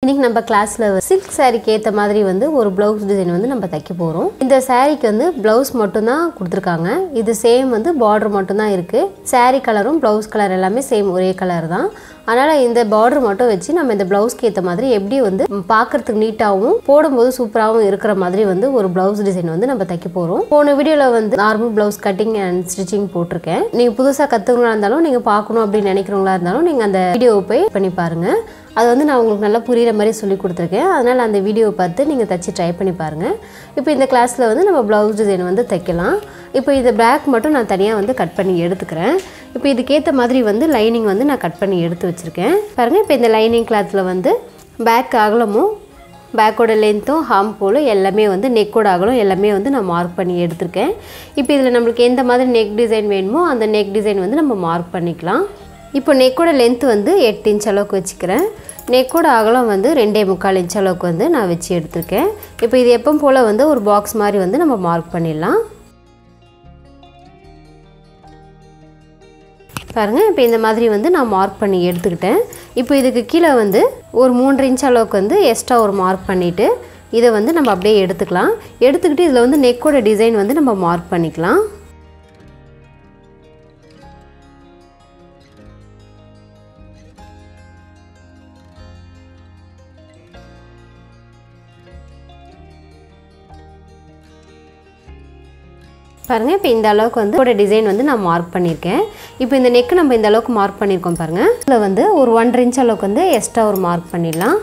இன்னைக்கு நம்ம கிளாஸில் சில்க் சாரீக்கு ஏற்ற மாதிரி வந்து ஒரு ப்ளவுஸ் டிசைன் வந்து நம்ம தைக்க போகிறோம் இந்த சாரீக்கு வந்து ப்ளவுஸ் மட்டும்தான் கொடுத்துருக்காங்க இது சேம் வந்து பார்டர் மட்டும்தான் இருக்குது saree கலரும் ப்ளவுஸ் கலர் எல்லாமே சேம் ஒரே கலர் தான் அதனால் இந்த பார்டர் மட்டும் வச்சு நம்ம இந்த ப்ளவுஸ்க்கு ஏற்ற மாதிரி எப்படி வந்து பார்க்கறதுக்கு நீட்டாகவும் போடும்போது சூப்பராகவும் இருக்கிற மாதிரி வந்து ஒரு ப்ளவுஸ் டிசைன் வந்து நம்ம தைக்க போகிறோம் போன வீடியோவில் வந்து normal blouse cutting and stitching போட்டிருக்கேன் நீங்கள் புதுசாக கற்றுக்கணும்னா இருந்தாலும் நீங்கள் பார்க்கணும் அப்படின்னு நினைக்கிறவங்களா இருந்தாலும் நீங்கள் அந்த வீடியோவை போய் பண்ணி பாருங்கள் அது வந்து நான் உங்களுக்கு நல்லா புரிகிற மாதிரி சொல்லி கொடுத்துருக்கேன் அதனால் அந்த வீடியோவை பார்த்து நீங்கள் தச்சு ட்ரை பண்ணி பாருங்கள் இப்போ இந்த கிளாஸில் வந்து நம்ம ப்ளவுஸ் டிசைன் வந்து தைக்கலாம் இப்போ இந்த பேக் மட்டும் நான் தனியாக வந்து கட் பண்ணி எடுத்துக்கிறேன் இப்போ இதுக்கேற்ற மாதிரி வந்து லைனிங் வந்து நான் கட் பண்ணி எடுத்து வச்சுருக்கேன் பாருங்கள் இப்போ இந்த லைனிங் கிளாத்தில் வந்து பேக் அகலமும் பேக்கோட லென்த்தும் ஹாம் போலும் எல்லாமே வந்து நெக்கோட அகலம் எல்லாமே வந்து நான் மார்க் பண்ணி எடுத்திருக்கேன் இப்போ இதில் நம்மளுக்கு எந்த மாதிரி நெக் டிசைன் வேணுமோ அந்த நெக் டிசைன் வந்து நம்ம மார்க் பண்ணிக்கலாம் இப்போ நெக்கோட லென்த் வந்து எட்டு இன்ச் அளவுக்கு வச்சுக்கிறேன் நெக்கோட அகலம் வந்து ரெண்டே முக்கால் இன்ச் அளவுக்கு வந்து நான் வச்சு எடுத்திருக்கேன் இப்போ இது எப்பவும் போல் வந்து ஒரு பாக்ஸ் மாதிரி வந்து நம்ம மார்க் பண்ணிடலாம் பாருங்கள் இப்போ இந்த மாதிரி வந்து நான் மார்க் பண்ணி எடுத்துக்கிட்டேன் இப்போ இதுக்கு கீழே வந்து ஒரு மூன்று இன்ச் அளவுக்கு வந்து எக்ஸ்ட்ரா ஒரு மார்க் பண்ணிவிட்டு இதை வந்து நம்ம அப்படியே எடுத்துக்கலாம் எடுத்துக்கிட்டு இதில் வந்து நெக்கோட டிசைன் வந்து நம்ம மார்க் பண்ணிக்கலாம் பாருங்கள் இப்போ இந்த அளவுக்கு வந்து ஒரு டிசைன் வந்து நான் மார்க் பண்ணியிருக்கேன் இப்போ இந்த நெக்கு நம்ம இந்த அளவுக்கு மார்க் பண்ணியிருக்கோம் பாருங்கள் இதில் வந்து ஒரு ஒன்றரை இன்ச் அளவுக்கு வந்து எக்ஸ்ட்ரா ஒரு மார்க் பண்ணிடலாம்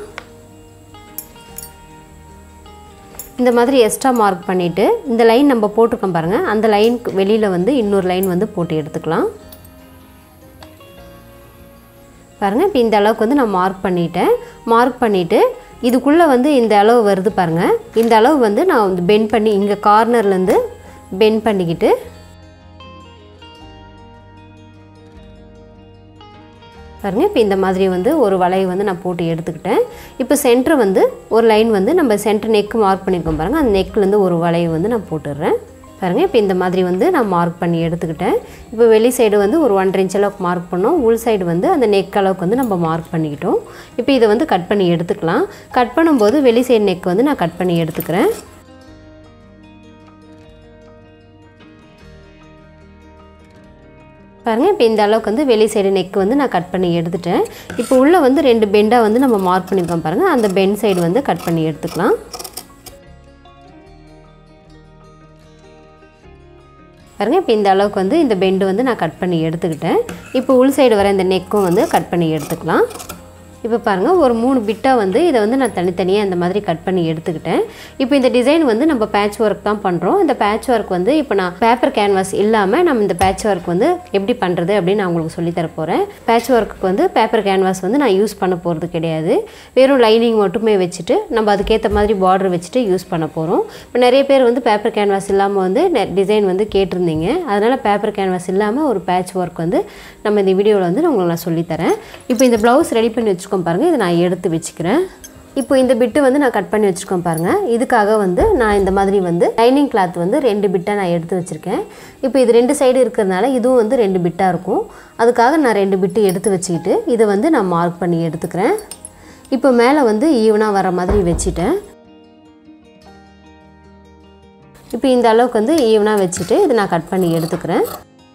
இந்த மாதிரி எக்ஸ்ட்ரா மார்க் பண்ணிவிட்டு இந்த லைன் நம்ம போட்டிருக்கோம் பாருங்கள் அந்த லைனுக்கு வெளியில் வந்து இன்னொரு லைன் வந்து போட்டு எடுத்துக்கலாம் பாருங்கள் இப்போ இந்த அளவுக்கு வந்து நான் மார்க் பண்ணிட்டேன் மார்க் பண்ணிவிட்டு இதுக்குள்ளே வந்து இந்த அளவு வருது பாருங்கள் இந்த அளவு வந்து நான் வந்து பெண்ட் பண்ணி இங்கே கார்னர்லேருந்து பெண்ட் பண்ணிக்கிட்டு பாருங்கள் இப்போ இந்த மாதிரி வந்து ஒரு வளைவு வந்து நான் போட்டு எடுத்துக்கிட்டேன் இப்போ சென்டர் வந்து ஒரு லைன் வந்து நம்ம சென்டர் நெக்கு மார்க் பண்ணியிருக்கோம் பாருங்கள் அந்த நெக்லேருந்து ஒரு வளைவு வந்து நான் போட்டுடுறேன் பாருங்கள் இப்போ இந்த மாதிரி வந்து நான் மார்க் பண்ணி எடுத்துக்கிட்டேன் இப்போ வெளி சைடு வந்து ஒரு ஒன்றரை இன்ச் அளவுக்கு மார்க் பண்ணோம் உள் சைடு வந்து அந்த நெக் அளவுக்கு வந்து நம்ம மார்க் பண்ணிக்கிட்டோம் இப்போ இதை வந்து கட் பண்ணி எடுத்துக்கலாம் கட் பண்ணும்போது வெளி சைடு நெக் வந்து நான் கட் பண்ணி எடுத்துக்கிறேன் பாருங்கள் இப்போ இந்த அளவுக்கு வந்து வெளி சைடு நெக் வந்து நான் கட் பண்ணி எடுத்துட்டேன் இப்போ உள்ளே வந்து ரெண்டு பெண்டாக வந்து நம்ம மார்க் பண்ணியிருக்கோம் பாருங்கள் அந்த பெண்ட் சைடு வந்து கட் பண்ணி எடுத்துக்கலாம் பாருங்கள் இப்போ இந்த அளவுக்கு வந்து இந்த பெண்டு வந்து நான் கட் பண்ணி எடுத்துக்கிட்டேன் இப்போ உள் சைடு வர இந்த நெக்கும் வந்து கட் பண்ணி எடுத்துக்கலாம் இப்போ பாருங்கள் ஒரு மூணு பிட்டாக வந்து இதை வந்து நான் தனித்தனியாக இந்த மாதிரி கட் பண்ணி எடுத்துக்கிட்டேன் இப்போ இந்த டிசைன் வந்து நம்ம பேட்ச் ஒர்க் தான் பண்ணுறோம் இந்த பேட்ச் ஒர்க் வந்து இப்போ நான் பேப்பர் கேன்வாஸ் இல்லாமல் நம்ம இந்த பேட்ச் ஒர்க் வந்து எப்படி பண்ணுறது அப்படின்னு நான் உங்களுக்கு சொல்லித்தர போகிறேன் பேட்ச் ஒர்க்குக்கு வந்து பேப்பர் கேன்வாஸ் வந்து நான் யூஸ் பண்ண போகிறது கிடையாது வெறும் லைனிங் மட்டுமே வச்சுட்டு நம்ம அதுக்கேற்ற மாதிரி பார்டர் வச்சுட்டு யூஸ் பண்ண போகிறோம் இப்போ நிறைய பேர் வந்து பேப்பர் கேன்வாஸ் இல்லாமல் வந்து டிசைன் வந்து கேட்டிருந்தீங்க அதனால் பேப்பர் கேன்வாஸ் இல்லாமல் ஒரு பேட்ச் ஒர்க் வந்து நம்ம இந்த வீடியோவில் வந்து நான் உங்களுக்கு நான் சொல்லித்தரேன் இப்போ இந்த ப்ளவுஸ் ரெடி பண்ணி வச்சுக்கோம் பாருங்கள் இதை நான் எடுத்து வச்சுக்கிறேன் இப்போ இந்த பிட்டு வந்து நான் கட் பண்ணி வச்சுருக்கோம் பாருங்கள் இதுக்காக வந்து நான் இந்த மாதிரி வந்து லைனிங் கிளாத் வந்து ரெண்டு பிட்டாக நான் எடுத்து வச்சுருக்கேன் இப்போ இது ரெண்டு சைடு இருக்கிறதுனால இதுவும் வந்து ரெண்டு பிட்டாக இருக்கும் அதுக்காக நான் ரெண்டு பிட்டு எடுத்து வச்சுக்கிட்டு இதை வந்து நான் மார்க் பண்ணி எடுத்துக்கிறேன் இப்போ மேலே வந்து ஈவனாக வர மாதிரி வச்சுட்டேன் இப்போ இந்த அளவுக்கு வந்து ஈவனாக வச்சுட்டு இதை நான் கட் பண்ணி எடுத்துக்கிறேன்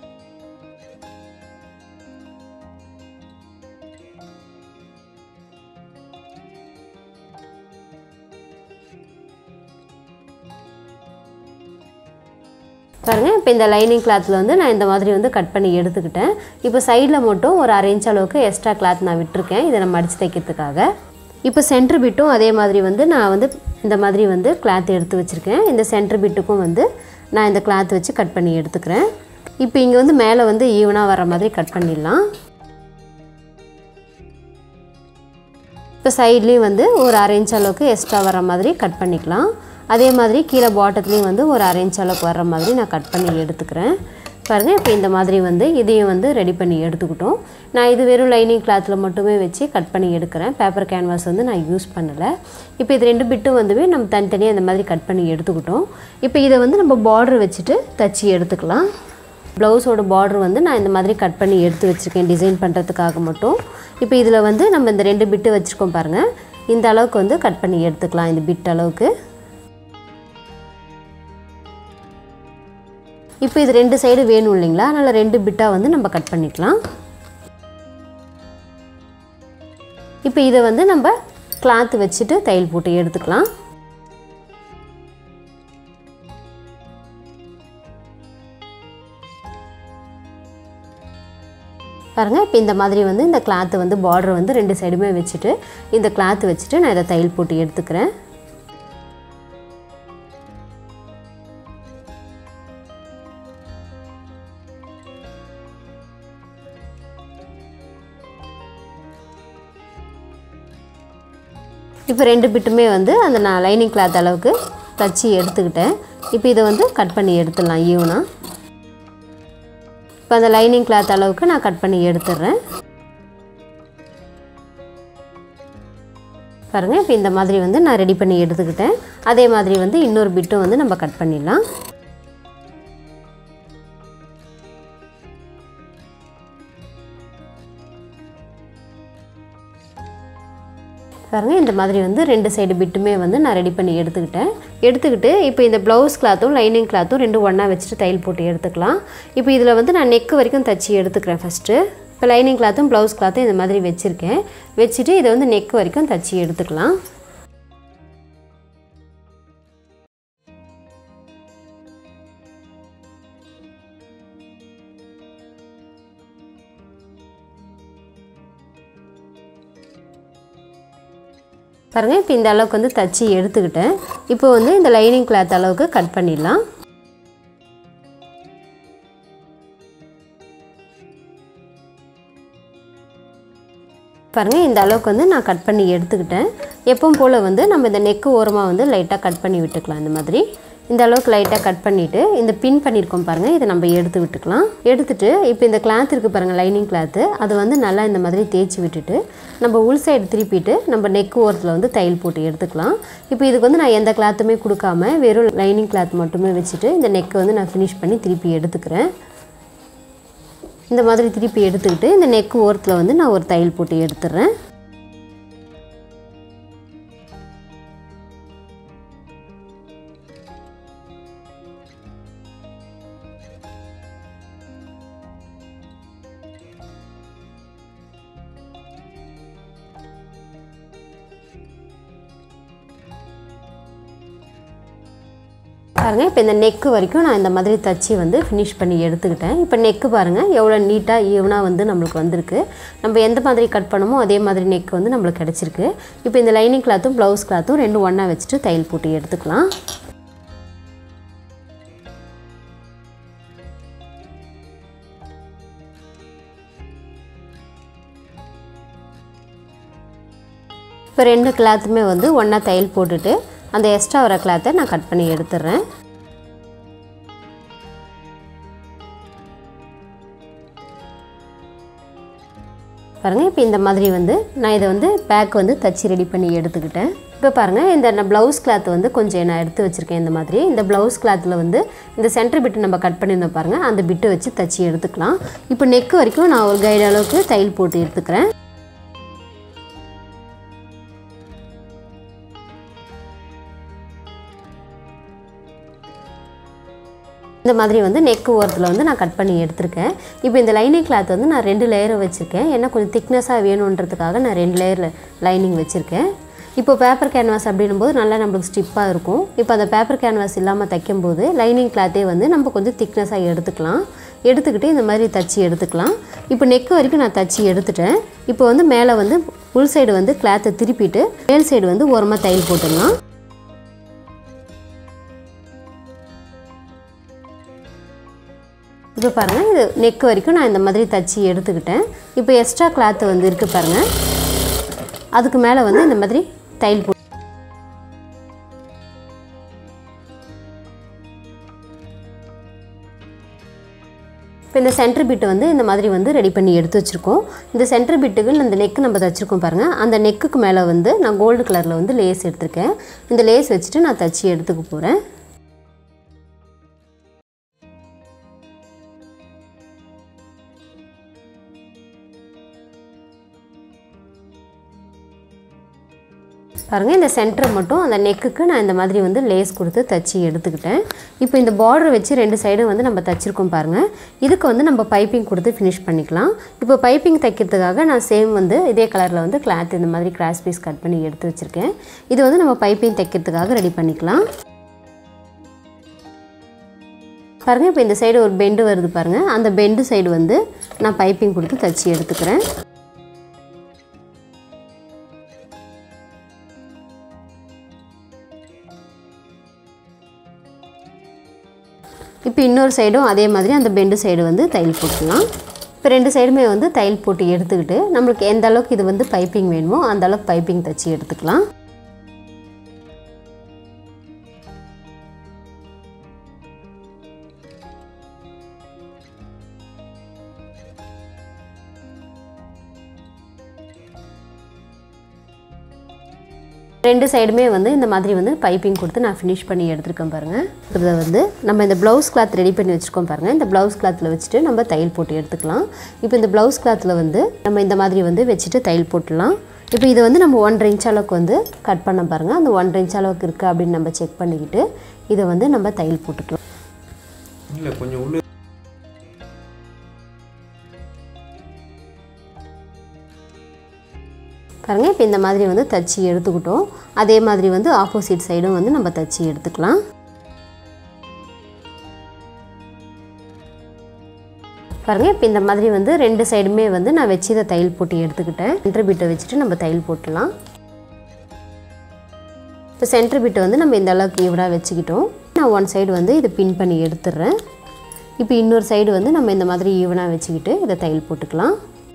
பாருங்கள் இப்போ இந்த லைனிங் கிளாத்தில் வந்து நான் இந்த மாதிரி வந்து கட் பண்ணி எடுத்துக்கிட்டேன் இப்போ சைடில் மட்டும் ஒரு அரை இன்ச் அளவுக்கு எக்ஸ்ட்ரா கிளாத் நான் விட்டுருக்கேன் இதை நம்ம அடித்து தைக்கிறதுக்காக இப்போ சென்டர் பிட்டும் அதே மாதிரி வந்து நான் வந்து இந்த மாதிரி வந்து கிளாத் எடுத்து வச்சுருக்கேன் இந்த சென்டர் பிட்டுக்கும் வந்து நான் இந்த கிளாத் வச்சு கட் பண்ணி எடுத்துக்கிறேன் இப்போ இங்கே வந்து மேலே வந்து ஈவனாக வர மாதிரி கட் பண்ணிடலாம் இப்போ சைட்லேயும் வந்து ஒரு அரை இன்ச் அளவுக்கு எக்ஸ்ட்ரா வர மாதிரி கட் பண்ணிக்கலாம் அதே மாதிரி கீழே பாட்டத்துலேயும் வந்து ஒரு அரை இன்ச் அளவுக்கு வர்ற மாதிரி நான் கட் பண்ணி எடுத்துக்கிறேன் பாருங்கள் இப்போ இந்த மாதிரி வந்து இதையும் வந்து ரெடி பண்ணி எடுத்துக்கிட்டோம் நான் இது வெறும் லைனிங் கிளாத்தில் மட்டுமே வச்சு கட் பண்ணி எடுக்கிறேன் பேப்பர் கேன்வாஸ் வந்து நான் யூஸ் பண்ணலை இப்போ இது ரெண்டு பிட்டும் வந்து நம்ம தனித்தனியாக இந்த மாதிரி கட் பண்ணி எடுத்துக்கிட்டோம் இப்போ இதை வந்து நம்ம பார்டர் வச்சுட்டு தச்சு எடுத்துக்கலாம் ப்ளவுஸோட பார்டர் வந்து நான் இந்த மாதிரி கட் பண்ணி எடுத்து வச்சுருக்கேன் டிசைன் பண்ணுறதுக்காக மட்டும் இப்போ இதில் வந்து நம்ம இந்த ரெண்டு பிட்டு வச்சுருக்கோம் பாருங்கள் இந்த அளவுக்கு வந்து கட் பண்ணி எடுத்துக்கலாம் இந்த பிட் அளவுக்கு இப்போ இது ரெண்டு சைடு வேணும் இல்லைங்களா அதனால் ரெண்டு பிட்டாக வந்து நம்ம கட் பண்ணிக்கலாம் இப்போ இதை வந்து நம்ம கிளாத் வச்சுட்டு தையல் போட்டு எடுத்துக்கலாம் பாருங்கள் இப்போ இந்த மாதிரி வந்து இந்த கிளாத்து வந்து பார்டர் வந்து ரெண்டு சைடுமே வச்சுட்டு இந்த கிளாத் வச்சுட்டு நான் இதை தையல் போட்டு எடுத்துக்கிறேன் இப்போ ரெண்டு பிட்டுமே வந்து அந்த நான் லைனிங் கிளாத் அளவுக்கு தச்சு எடுத்துக்கிட்டேன் இப்போ இதை வந்து கட் பண்ணி எடுத்துடலாம் ஈவனாக இப்போ அந்த லைனிங் கிளாத் அளவுக்கு நான் கட் பண்ணி எடுத்துடுறேன் பாருங்கள் இப்போ இந்த மாதிரி வந்து நான் ரெடி பண்ணி எடுத்துக்கிட்டேன் அதே மாதிரி வந்து இன்னொரு பிட்டும் வந்து நம்ம கட் பண்ணிடலாம் பாருங்கள் இந்த மாதிரி வந்து ரெண்டு சைடு பிட்டுமே வந்து நான் ரெடி பண்ணி எடுத்துக்கிட்டேன் எடுத்துக்கிட்டு இப்போ இந்த ப்ளவுஸ் கிளாத்தும் லைனிங் கிளாத்தும் ரெண்டும் ஒன்றா வச்சுட்டு தையல் போட்டு எடுத்துக்கலாம் இப்போ இதில் வந்து நான் நெக்கு வரைக்கும் தச்சு எடுத்துக்கிறேன் ஃபஸ்ட்டு இப்போ லைனிங் கிளாத்தும் ப்ளவுஸ் கிளாத்தும் இந்த மாதிரி வச்சுருக்கேன் வச்சுட்டு இதை வந்து நெக் வரைக்கும் தச்சு எடுத்துக்கலாம் பாருங்கள் இப்போ இந்த அளவுக்கு வந்து தச்சு எடுத்துக்கிட்டேன் இப்போ வந்து இந்த லைனிங் கிளாத் அளவுக்கு கட் பண்ணிடலாம் பாருங்கள் இந்த அளவுக்கு வந்து நான் கட் பண்ணி எடுத்துக்கிட்டேன் எப்பவும் போல் வந்து நம்ம இந்த நெக்கு ஓரமாக வந்து லைட்டாக கட் பண்ணி விட்டுக்கலாம் இந்த மாதிரி இந்த அளவுக்கு லைட்டாக கட் பண்ணிவிட்டு இந்த பின் பண்ணியிருக்கோம் பாருங்கள் இதை நம்ம எடுத்து விட்டுக்கலாம் எடுத்துட்டு இப்போ இந்த கிளாத் இருக்குது பாருங்கள் லைனிங் கிளாத்து அதை வந்து நல்லா இந்த மாதிரி தேய்ச்சி விட்டுட்டு நம்ம உள் சைடு திருப்பிட்டு நம்ம நெக் ஓரத்தில் வந்து தையல் போட்டு எடுத்துக்கலாம் இப்போ இதுக்கு வந்து நான் எந்த கிளாத்துமே கொடுக்காம வெறும் லைனிங் கிளாத் மட்டுமே வச்சுட்டு இந்த நெக்கை வந்து நான் ஃபினிஷ் பண்ணி திருப்பி எடுத்துக்கிறேன் இந்த மாதிரி திருப்பி எடுத்துக்கிட்டு இந்த நெக் ஓரத்தில் வந்து நான் ஒரு தையல் போட்டு எடுத்துடுறேன் பாருங்கள் இப்போ இந்த நெக்கு வரைக்கும் நான் இந்த மாதிரி தச்சு வந்து ஃபினிஷ் பண்ணி எடுத்துக்கிட்டேன் இப்போ நெக்கு பாருங்கள் எவ்வளோ நீட்டாக ஈவனாக வந்து நம்மளுக்கு வந்திருக்கு நம்ம எந்த மாதிரி கட் பண்ணமோ அதே மாதிரி நெக் வந்து நம்மளுக்கு கிடச்சிருக்கு இப்போ இந்த லைனிங் கிளாத்தும் ப்ளவுஸ் கிளாத்தும் ரெண்டும் ஒன்றா வச்சுட்டு தையல் போட்டு எடுத்துக்கலாம் இப்போ ரெண்டு கிளாத்துமே வந்து ஒன்றா தையல் போட்டுட்டு அந்த எக்ஸ்ட்ரா வர கிளாத்தை நான் கட் பண்ணி எடுத்துடுறேன் பாருங்கள் இப்போ இந்த மாதிரி வந்து நான் இதை வந்து பேக் வந்து தச்சு ரெடி பண்ணி எடுத்துக்கிட்டேன் இப்போ பாருங்கள் இந்த நான் ப்ளவுஸ் கிளாத் வந்து கொஞ்சம் நான் எடுத்து வச்சுருக்கேன் இந்த மாதிரி இந்த ப்ளவுஸ் கிளாத்தில் வந்து இந்த சென்டர் பிட்டு நம்ம கட் பண்ணியிருந்தோம் பாருங்கள் அந்த பிட்டு வச்சு தச்சு எடுத்துக்கலாம் இப்போ நெக் வரைக்கும் நான் ஒரு கைடு அளவுக்கு தையல் போட்டு எடுத்துக்கிறேன் இந்த மாதிரி வந்து நெக் ஓரத்தில் வந்து நான் கட் பண்ணி எடுத்திருக்கேன் இப்போ இந்த லைனிங் கிளாத் வந்து நான் ரெண்டு லேயர் வச்சுருக்கேன் ஏன்னா கொஞ்சம் திக்னஸாக வேணுன்றதுக்காக நான் ரெண்டு லேயர் லைனிங் வச்சுருக்கேன் இப்போ பேப்பர் கேன்வாஸ் அப்படின்னும் போது நல்லா நம்மளுக்கு ஸ்டிப்பாக இருக்கும் இப்போ அந்த பேப்பர் கேன்வாஸ் இல்லாமல் தைக்கும்போது லைனிங் கிளாத்தே வந்து நம்ம கொஞ்சம் திக்னஸாக எடுத்துக்கலாம் எடுத்துக்கிட்டு இந்த மாதிரி தச்சு எடுத்துக்கலாம் இப்போ நெக் வரைக்கும் நான் தச்சு எடுத்துட்டேன் இப்போ வந்து மேலே வந்து உள் சைடு வந்து கிளாத்தை திருப்பிட்டு மேல் சைடு வந்து ஓரமாக தையல் போட்டுடலாம் இப்போ பாருங்கள் இது நெக் வரைக்கும் நான் இந்த மாதிரி தச்சு எடுத்துக்கிட்டேன் இப்போ எக்ஸ்ட்ரா கிளாத்து வந்து இருக்குது பாருங்கள் அதுக்கு மேலே வந்து இந்த மாதிரி தையல் போ இப்போ இந்த சென்டர் பிட்டு வந்து இந்த மாதிரி வந்து ரெடி பண்ணி எடுத்து வச்சுருக்கோம் இந்த சென்டர் பிட்டுக்கு இந்த நெக் நம்ம தச்சுருக்கோம் பாருங்கள் அந்த நெக்குக்கு மேலே வந்து நான் கோல்டு கலரில் வந்து லேஸ் எடுத்திருக்கேன் இந்த லேஸ் வச்சுட்டு நான் தச்சு எடுத்துக்க போகிறேன் பாருங்கள் இந்த சென்டர் மட்டும் அந்த நெக்குக்கு நான் இந்த மாதிரி வந்து லேஸ் கொடுத்து தச்சு எடுத்துக்கிட்டேன் இப்போ இந்த பார்டர் வச்சு ரெண்டு சைடும் வந்து நம்ம தச்சிருக்கோம் பாருங்கள் இதுக்கு வந்து நம்ம பைப்பிங் கொடுத்து ஃபினிஷ் பண்ணிக்கலாம் இப்போ பைப்பிங் தைக்கிறதுக்காக நான் சேம் வந்து இதே கலரில் வந்து கிளாத் இந்த மாதிரி கிராஸ் பீஸ் கட் பண்ணி எடுத்து வச்சுருக்கேன் இது வந்து நம்ம பைப்பிங் தைக்கிறதுக்காக ரெடி பண்ணிக்கலாம் பாருங்கள் இப்போ இந்த சைடு ஒரு பெண்டு வருது பாருங்கள் அந்த பெண்டு சைடு வந்து நான் பைப்பிங் கொடுத்து தச்சு எடுத்துக்கிறேன் இப்போ இன்னொரு சைடும் அதே மாதிரி அந்த பெண்டு சைடு வந்து தையல் போட்டுக்கலாம் இப்போ ரெண்டு சைடுமே வந்து தையல் போட்டு எடுத்துக்கிட்டு நம்மளுக்கு எந்த அளவுக்கு இது வந்து பைப்பிங் வேணுமோ அந்த அளவுக்கு பைப்பிங் தைச்சி எடுத்துக்கலாம் ரெண்டு சைடுமே வந்து இந்த மாதிரி வந்து பைப்பிங் கொடுத்து நான் ஃபினிஷ் பண்ணி எடுத்துருக்கேன் பாருங்கள் இதை வந்து நம்ம இந்த ப்ளவுஸ் கிளாத் ரெடி பண்ணி வச்சுருக்கோம் பாருங்கள் இந்த ப்ளவுஸ் கிளாத்தில் வச்சுட்டு நம்ம தையல் போட்டு எடுத்துக்கலாம் இப்போ இந்த ப்ளவுஸ் கிளாத்தில் வந்து நம்ம இந்த மாதிரி வந்து வச்சுட்டு தையல் போட்டுடலாம் இப்போ இது வந்து நம்ம ஒன்றரை இன்ச் அளவுக்கு வந்து கட் பண்ண பாருங்கள் அந்த ஒன்றரை இன்ச் அளவுக்கு இருக்குது அப்படின்னு நம்ம செக் பண்ணிக்கிட்டு இதை வந்து நம்ம தையல் போட்டுக்கலாம் இல்லை கொஞ்சம் உள்ள பாருங்கள் இப்போ இந்த மாதிரி வந்து தச்சு எடுத்துக்கிட்டோம் அதே மாதிரி வந்து ஆப்போசிட் சைடும் வந்து நம்ம தச்சு எடுத்துக்கலாம் பாருங்கள் இப்போ இந்த மாதிரி வந்து ரெண்டு சைடுமே வந்து நான் வச்சு இதை தையல் போட்டு எடுத்துக்கிட்டேன் சென்டர் பீட்டை வச்சுட்டு நம்ம தையல் போட்டுடலாம் இப்போ சென்டர் பீட்டை வந்து நம்ம இந்த அளவுக்கு ஈவனாக வச்சுக்கிட்டோம் நான் ஒன் சைடு வந்து இதை பின் பண்ணி எடுத்துடுறேன் இப்போ இன்னொரு சைடு வந்து நம்ம இந்த மாதிரி ஈவனாக வச்சுக்கிட்டு இதை தையல் போட்டுக்கலாம்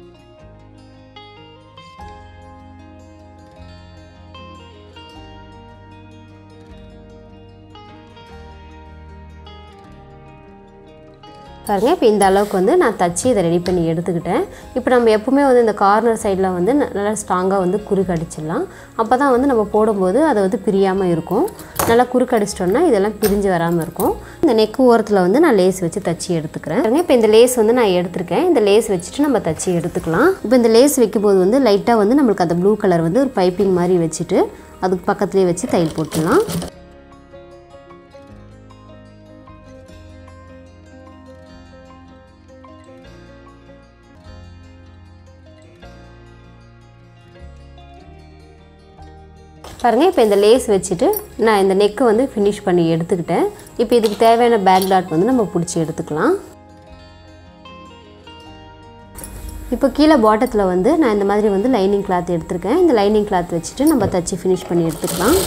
பாருங்கள் இப்போ இந்த அளவுக்கு வந்து நான் தச்சு இதை ரெடி பண்ணி எடுத்துக்கிட்டேன் இப்போ நம்ம எப்பவுமே வந்து இந்த கார்னர் சைடில் வந்து ந- நல்லா ஸ்ட்ராங்காக வந்து குறுக்கு அடிச்சிடலாம் அப்போ தான் வந்து நம்ம போடும்போது அதை வந்து பிரியாமல் இருக்கும் நல்லா குறுக்கு அடிச்சிட்டோம்னா இதெல்லாம் பிரிஞ்சு வராமல் இருக்கும் இந்த நெக்கு ஓரத்தில் வந்து நான் லேஸ் வச்சு தச்சு எடுத்துக்கிறேன் பாருங்க இப்போ இந்த லேஸ் வந்து நான் எடுத்திருக்கேன் இந்த லேஸ் வச்சுட்டு நம்ம தச்சு எடுத்துக்கலாம் இப்போ இந்த லேஸ் வைக்கும்போது வந்து லைட்டாக வந்து நம்மளுக்கு அந்த ப்ளூ கலர் வந்து ஒரு பைப்பிங் மாதிரி வச்சுட்டு அதுக்கு பக்கத்துலேயே வச்சு தையல் போட்டுடலாம் பாருங்கள் இப்போ இந்த லேஸ் வச்சுட்டு நான் இந்த நெக்கை வந்து ஃபினிஷ் பண்ணி எடுத்துக்கிட்டேன் இப்போ இதுக்கு தேவையான பேக் டாட் வந்து நம்ம பிடிச்சி எடுத்துக்கலாம் இப்போ கீழே பாட்டத்தில் வந்து நான் இந்த மாதிரி வந்து லைனிங் கிளாத் எடுத்திருக்கேன் இந்த லைனிங் கிளாத் வச்சுட்டு நம்ம தச்சு ஃபினிஷ் பண்ணி எடுத்துக்கலாம்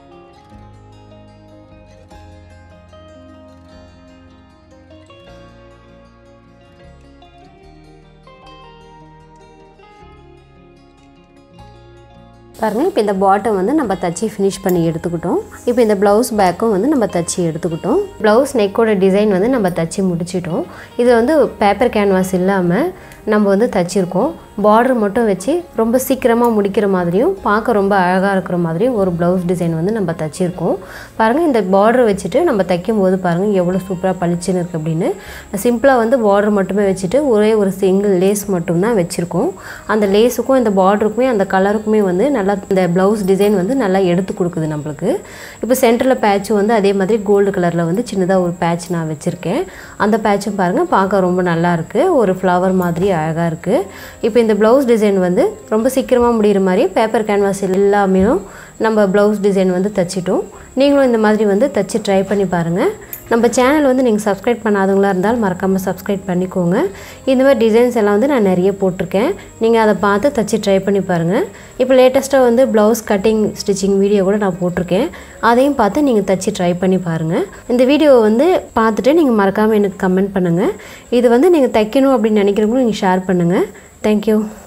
பாருங்கள் இப்போ இந்த பாட்டம் வந்து நம்ம தச்சு ஃபினிஷ் பண்ணி எடுத்துக்கிட்டோம் இப்போ இந்த ப்ளவுஸ் பேக்கும் வந்து நம்ம தச்சு எடுத்துக்கிட்டோம் ப்ளவுஸ் நெக்கோட டிசைன் வந்து நம்ம தச்சு முடிச்சிட்டோம் இது வந்து பேப்பர் கேன்வாஸ் இல்லாமல் நம்ம வந்து தச்சிருக்கோம் பார்டர் மட்டும் வச்சு ரொம்ப சீக்கிரமாக முடிக்கிற மாதிரியும் பார்க்க ரொம்ப அழகாக இருக்கிற மாதிரியும் ஒரு ப்ளவுஸ் டிசைன் வந்து நம்ம தச்சிருக்கோம் பாருங்கள் இந்த பார்டர் வச்சுட்டு நம்ம தைக்கும் போது பாருங்கள் எவ்வளோ சூப்பராக பளிச்சுன்னு இருக்குது அப்படின்னு சிம்பிளாக வந்து பார்டர் மட்டுமே வச்சுட்டு ஒரே ஒரு சிங்கிள் லேஸ் மட்டும்தான் வச்சுருக்கோம் அந்த லேஸுக்கும் இந்த பார்டருக்குமே அந்த கலருக்குமே வந்து நல்லா இந்த ப்ளவுஸ் டிசைன் வந்து நல்லா எடுத்து கொடுக்குது நம்மளுக்கு இப்போ சென்டரில் பேட்ச் வந்து அதே மாதிரி கோல்டு கலரில் வந்து சின்னதாக ஒரு பேட்ச் நான் வச்சுருக்கேன் அந்த பேட்சும் பாருங்கள் பார்க்க ரொம்ப நல்லா இருக்குது ஒரு ஃப்ளவர் மாதிரி அழகாக இருக்குது இப்போ இந்த ப்ளவுஸ் டிசைன் வந்து ரொம்ப சீக்கிரமாக முடிகிற மாதிரி பேப்பர் கேன்வாஸ் எல்லாமே நம்ம ப்ளவுஸ் டிசைன் வந்து தச்சிட்டோம் நீங்களும் இந்த மாதிரி வந்து தச்சு ட்ரை பண்ணி பாருங்கள் நம்ம சேனல் வந்து நீங்கள் சப்ஸ்கிரைப் பண்ணாதவங்களா இருந்தால் மறக்காமல் சப்ஸ்கிரைப் பண்ணிக்கோங்க இந்த மாதிரி டிசைன்ஸ் எல்லாம் வந்து நான் நிறைய போட்டிருக்கேன் நீங்கள் அதை பார்த்து தச்சு ட்ரை பண்ணி பாருங்கள் இப்போ லேட்டஸ்ட்டாக வந்து ப்ளவுஸ் கட்டிங் ஸ்டிச்சிங் வீடியோ கூட நான் போட்டிருக்கேன் அதையும் பார்த்து நீங்கள் தச்சு ட்ரை பண்ணி பாருங்கள் இந்த வீடியோவை வந்து பார்த்துட்டு நீங்கள் மறக்காமல் எனக்கு கமெண்ட் பண்ணுங்கள் இது வந்து நீங்கள் தைக்கணும் அப்படின்னு நினைக்கிறவங்களும் நீங்கள் ஷேர் பண்ணுங்கள் தேங்க்யூ